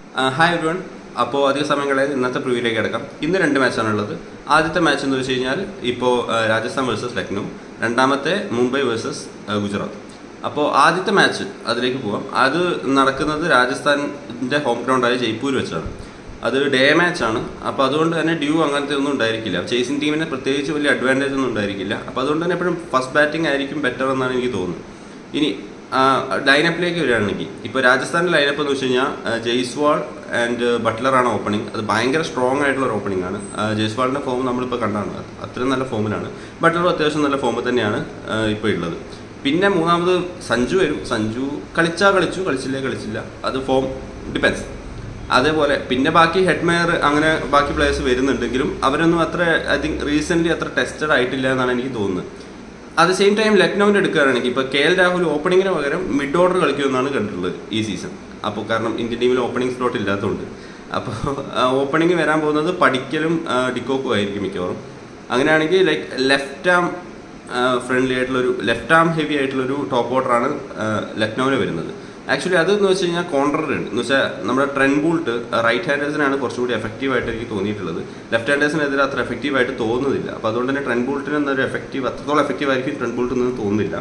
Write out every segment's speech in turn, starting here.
hi everyone അപ്പോൾ അധിക സമയങ്ങളെ ഇന്നത്തെ പ്രിവ്യൂലേക്ക് കിടക്കാം ഇന്ന് രണ്ട് മാച്ചാണ് ഉള്ളത് ആദ്യത്തെ മാച്ച് എന്ന് വെച്ച് കഴിഞ്ഞാൽ ഇപ്പോൾ രാജസ്ഥാൻ വേഴ്സസ് ലക്നൗ രണ്ടാമത്തെ മുംബൈ വേഴ്സസ് ഗുജറാത്ത് അപ്പോൾ ആദ്യത്തെ മാച്ച് അതിലേക്ക് പോവാം അത് നടക്കുന്നത് രാജസ്ഥാൻ്റെ ഹോം ഗ്രൗണ്ടായ ജയ്പൂർ വെച്ചാണ് അത് ഡേ മാച്ചാണ് അപ്പോൾ അതുകൊണ്ട് തന്നെ ഡ്യൂ അങ്ങനത്തെ ഒന്നും ഉണ്ടായിരിക്കില്ല ചേസിംഗ് ടീമിന് പ്രത്യേകിച്ച് വലിയ അഡ്വാൻറ്റേജ് ഒന്നും ഉണ്ടായിരിക്കില്ല അപ്പോൾ അതുകൊണ്ട് തന്നെ എപ്പോഴും ഫസ്റ്റ് ബാറ്റിംഗ് ആയിരിക്കും ബെറ്റർ എന്നാണ് എനിക്ക് തോന്നുന്നത് ഇനി ലൈനപ്പിലേക്ക് വരികയാണെങ്കിൽ ഇപ്പോൾ രാജസ്ഥാൻ്റെ ലൈനപ്പ് എന്ന് വെച്ച് കഴിഞ്ഞാൽ ജയ്സ്വാൾ ആൻഡ് ബട്ട്ലറാണ് ഓപ്പണിംഗ് അത് ഭയങ്കര സ്ട്രോങ് ആയിട്ടുള്ള ഒരു ഓപ്പണിംഗ് ആണ് ജയ്സ്വാളിൻ്റെ ഫോം നമ്മളിപ്പോൾ കണ്ടാണ് അത്രയും നല്ല ഫോമിലാണ് ബട്ട്ലറും അത്യാവശ്യം നല്ല ഫോമിൽ തന്നെയാണ് ഇപ്പോൾ ഉള്ളത് പിന്നെ മൂന്നാമത് സഞ്ജു വരും സഞ്ജു കളിച്ചാൽ കളിച്ചു കളിച്ചില്ലേ കളിച്ചില്ല അത് ഫോം ഡിപ്പെൻസ് അതേപോലെ പിന്നെ ബാക്കി ഹെഡ്മെയർ അങ്ങനെ ബാക്കി പ്ലേയേഴ്സ് വരുന്നുണ്ടെങ്കിലും അവരൊന്നും അത്ര ഐ തിങ്ക് റീസെൻ്റ്ലി അത്ര ടെസ്റ്റഡ് ആയിട്ടില്ല എന്നാണ് എനിക്ക് തോന്നുന്നത് അറ്റ് സെയിം ടൈം ലക്നൌവിൻ്റെ എടുക്കുകയാണെങ്കിൽ ഇപ്പോൾ കെ എൽ രാഹുൽ ഓപ്പണിങ്ങിന് പകരം മിഡ് ഓർഡർ കളിക്കുമെന്നാണ് കണ്ടിട്ടുള്ളത് ഈ സീസൺ അപ്പോൾ കാരണം ഇന്ത്യൻ ടീമിൽ ഓപ്പണിംഗ് സ്ലോട്ട് ഇല്ലാത്തതുകൊണ്ട് അപ്പോൾ ഓപ്പണിംഗ് വരാൻ പോകുന്നത് പഠിക്കലും ഡിക്കോക്കും ആയിരിക്കും മിക്കവാറും അങ്ങനെയാണെങ്കിൽ ലൈക്ക് ലെഫ്റ്റ് ആം ഫ്രണ്ട്ലി ആയിട്ടുള്ളൊരു ലെഫ്റ്റ് ആം ഹെവി ആയിട്ടുള്ളൊരു ടോപ്പ് ഓർഡറാണ് ലക്നൌവിന് വരുന്നത് ആക്ച്വലി അത് എന്ന് വെച്ച് കഴിഞ്ഞാൽ കോൺട്രറി ഉണ്ട് എന്ന് വെച്ചാൽ നമ്മുടെ ട്രെൻ ബൂൾട്ട് റൈറ്റ് ഹാൻഡേഴ്സിനാണ് കുറച്ചുകൂടി എഫക്റ്റീവ് ആയിട്ട് എനിക്ക് തോന്നിയിട്ടുള്ളത് ലെഫ്റ്റ് ഹാൻഡേഴ്സിനെതിരെ അത്ര എഫക്റ്റീവ് ആയിട്ട് തോന്നുന്നില്ല അപ്പോൾ അതുകൊണ്ട് തന്നെ ട്രെൻ ബൂൾട്ടിന് എന്നൊരു എഫക്റ്റീവ് അത്രത്തോളം എഫക്റ്റീവ് ആയിരിക്കും ട്രെൻ ബൂൾട്ട് എന്ന് തോന്നുന്നില്ല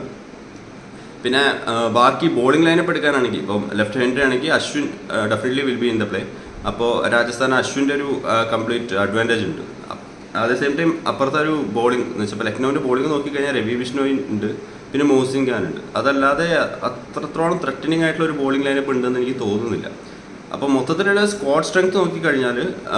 പിന്നെ ബാക്കി ബോളിംഗ് ലൈനപ്പ് എടുക്കാനാണെങ്കിൽ ഇപ്പം ലെഫ്റ്റ് ഹാൻഡ് ആണെങ്കിൽ Ashwin definitely will be in the play അപ്പോൾ രാജസ്ഥാൻ അശ്വിൻ്റെ ഒരു കംപ്ലീറ്റ് അഡ്വാൻറ്റേജ് ഉണ്ട് അറ്റ് ദ സെയിം ടൈം അപ്പുറത്തെ ഒരു ബോളിംഗ് എന്ന് വെച്ചാൽ ലക്നൌവിൻ്റെ ബോളിംഗ് നോക്കിക്കഴിഞ്ഞാൽ രവി ബിഷ്ണോയിൻ ഉണ്ട് പിന്നെ മോസിൻ ഖാൻ ഉണ്ട് അതല്ലാതെ അത്രത്തോളം ത്രെറ്റനിങ് ആയിട്ടുള്ള ഒരു ബോളിംഗ് ലൈനപ്പ് ഉണ്ടെന്ന് എനിക്ക് തോന്നുന്നില്ല അപ്പോൾ മൊത്തത്തിലുള്ള സ്ക്വാഡ് സ്ട്രെങ്ത് നോക്കിക്കഴിഞ്ഞാൽ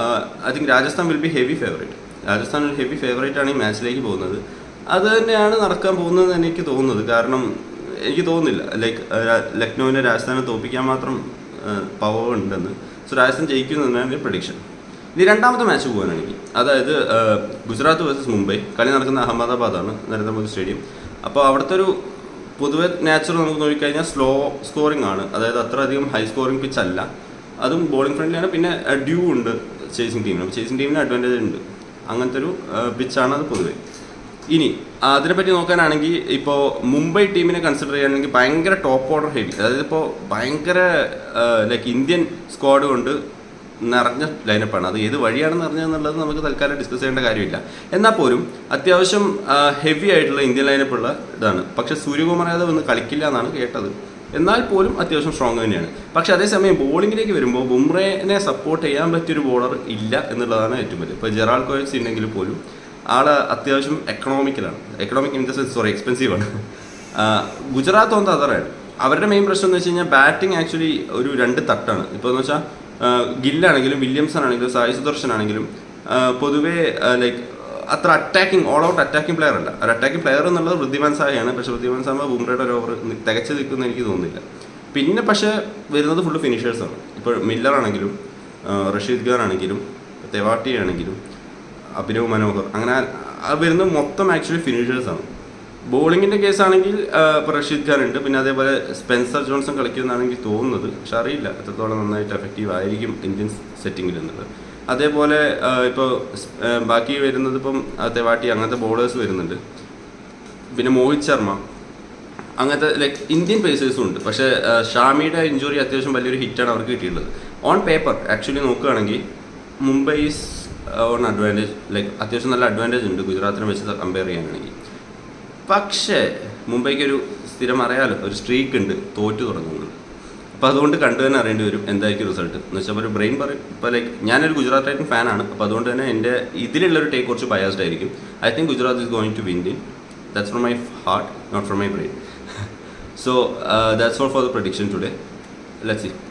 I think Rajasthan will be heavy favourite Rajasthan ഒരു ഹെവി ഫേവറേറ്റ് ആണ് ഈ മാച്ചിലേക്ക് പോകുന്നത് അത് തന്നെയാണ് നടക്കാൻ പോകുന്നത് എനിക്ക് തോന്നുന്നത് കാരണം എനിക്ക് തോന്നുന്നില്ല ലൈക്ക് ലക്നൌവിനെ രാജസ്ഥാനെ തോപ്പിക്കാൻ മാത്രം പവർ ഉണ്ടെന്ന് സോ രാജസ്ഥാൻ ജയിക്കുന്നു എന്നാണ് എൻ്റെ പ്രഡിക്ഷൻ ഇനി രണ്ടാമത്തെ മാച്ച് പോകാനാണെങ്കിൽ അതായത് ഗുജറാത്ത് വേഴ്സസ് മുംബൈ കളി നടക്കുന്ന അഹമ്മദാബാദാണ് നരേന്ദ്രമോദി സ്റ്റേഡിയം അപ്പോൾ അവിടുത്തെ ഒരു പൊതുവെ നാച്ചുറൽ നമുക്ക് നോക്കിക്കഴിഞ്ഞാൽ സ്ലോ സ്കോറിംഗ് ആണ് അതായത് അത്ര അധികം ഹൈ സ്കോറിംഗ് പിച്ച് അല്ല അതും ബോളിംഗ് ഫ്രണ്ട്ലിയാണ് പിന്നെ ഡ്യൂ ഉണ്ട് ചേസിംഗ് ടീമിന് അപ്പോൾ ചേസിംഗ് ടീമിന് അഡ്വാൻറ്റേജ് ഉണ്ട് അങ്ങനത്തെ ഒരു പിച്ചാണ് അത് പൊതുവെ ഇനി അതിനെപ്പറ്റി നോക്കാനാണെങ്കിൽ ഇപ്പോൾ മുംബൈ ടീമിനെ കൺസിഡർ ചെയ്യുകയാണെങ്കിൽ ഭയങ്കര ടോപ്പ് ഓർഡർ ഹെവി അതായത് ഇപ്പോൾ ഭയങ്കര ലൈക്ക് ഇന്ത്യൻ സ്ക്വാഡ് കൊണ്ട് നിറഞ്ഞ ലൈനപ്പാണ് അത് ഏത് വഴിയാണെന്ന് അറിഞ്ഞതെന്നുള്ളത് നമുക്ക് തൽക്കാലം ഡിസ്കസ് ചെയ്യേണ്ട കാര്യമില്ല എന്നാൽ പോലും അത്യാവശ്യം ഹെവി ആയിട്ടുള്ള ഇന്ത്യൻ ലൈനപ്പുള്ള ഇതാണ് പക്ഷെ സൂര്യകുമാർ യാദവ് ഇന്ന് കളിക്കില്ല എന്നാണ് കേട്ടത് എന്നാൽ പോലും അത്യാവശ്യം സ്ട്രോങ് തന്നെയാണ് പക്ഷെ അതേസമയം ബോളിങ്ങിലേക്ക് വരുമ്പോൾ ബുംറേനെ സപ്പോർട്ട് ചെയ്യാൻ പറ്റിയൊരു ബോളർ ഇല്ല എന്നുള്ളതാണ് ഏറ്റവും വലിയ ഇപ്പോൾ ജെറാൾ കോയൽസ് ഉണ്ടെങ്കിൽ പോലും ആള് അത്യാവശ്യം എക്കണോമിക്കലാണ് economic in the sense sorry expensive ആണ് ഗുജറാത്ത് ഒന്ന് അതറാണ് അവരുടെ മെയിൻ പ്രശ്നം എന്ന് വെച്ച് കഴിഞ്ഞാൽ ബാറ്റിംഗ് ആക്ച്വലി ഒരു രണ്ട് തട്ടാണ് ഇപ്പോൾ എന്ന് വെച്ചാൽ ഗില്ലാണെങ്കിലും വില്യംസൺ ആണെങ്കിലും സായി സുദർശൻ ആണെങ്കിലും പൊതുവേ ലൈക്ക് അത്ര attacking all out attacking player അല്ല ഒരു അറ്റാക്കിംഗ് പ്ലെയർ എന്നുള്ളത് വൃദ്ധിമാൻ സായാണ് പക്ഷേ വൃദ്ധിമാൻ സാമ ബുംറയുടെ ഒരു ഓവർ തികച്ചു നിൽക്കുമെന്ന് എനിക്ക് തോന്നുന്നില്ല പിന്നെ പക്ഷേ വരുന്നത് ഫുള്ള് ഫിനിഷേഴ്സാണ് ഇപ്പോൾ മില്ലർ ആണെങ്കിലും റഷീദ് ഖാൻ ആണെങ്കിലും തെവാട്ടി ആണെങ്കിലും അഭിനവ് മനോഹർ അങ്ങനെ വരുന്നത് മൊത്തം ആക്ച്വലി ഫിനിഷേഴ്സാണ് ബോളിങ്ങിൻ്റെ കേസാണെങ്കിൽ ഇപ്പോൾ റഷീദ് ഖാൻ ഉണ്ട് പിന്നെ അതേപോലെ സ്പെൻസർ ജോൺസൺ കളിക്കുമെന്നാണ് എനിക്ക് തോന്നുന്നത് പക്ഷെ അറിയില്ല എത്രത്തോളം നന്നായിട്ട് എഫക്റ്റീവ് ആയിരിക്കും ഇന്ത്യൻ സെറ്റിങ്ങിൽ എന്നുള്ളത് അതേപോലെ ഇപ്പോൾ ബാക്കി വരുന്നത് ഇപ്പം തെവാട്ടി അങ്ങനത്തെ ബോളേഴ്സ് വരുന്നുണ്ട് പിന്നെ മോഹിത് ശർമ്മ അങ്ങനത്തെ ലൈക്ക് ഇന്ത്യൻ പേസേഴ്സും ഉണ്ട് പക്ഷേ ഷാമിയുടെ ഇഞ്ചുറി അത്യാവശ്യം വലിയൊരു ഹിറ്റാണ് അവർക്ക് കിട്ടിയിട്ടുള്ളത് ഓൺ പേപ്പർ ആക്ച്വലി നോക്കുകയാണെങ്കിൽ Mumbai is on advantage like അത്യാവശ്യം നല്ല അഡ്വാൻറ്റേജ് ഉണ്ട് ഗുജറാത്തിനെ വെച്ച് കമ്പയർ ചെയ്യാനാണെങ്കിൽ പക്ഷേ മുംബൈക്ക് ഒരു സ്ഥിരം അറിയാലോ ഒരു സ്ട്രീക്ക് ഉണ്ട് തോറ്റു തുടങ്ങുന്നത് അപ്പോൾ അതുകൊണ്ട് കണ്ടു തന്നെ അറിയേണ്ടി വരും എന്തായിരിക്കും റിസൾട്ട് എന്ന് വെച്ചാൽ ഒരു ബ്രെയിൻ പറയും ഇപ്പോൾ ലൈക്ക് ഞാനൊരു ഗുജറാത്ത് ടൈറ്റൻ ഫാനാണ് അപ്പോൾ അതുകൊണ്ട് തന്നെ എൻ്റെ ഇതിലുള്ളൊരു ടേക്ക് കുറച്ച് ബയാസ്ഡ് ആയിരിക്കും I think Gujarat is going to win in that's from my heart not from my brain so that's all for the prediction today let C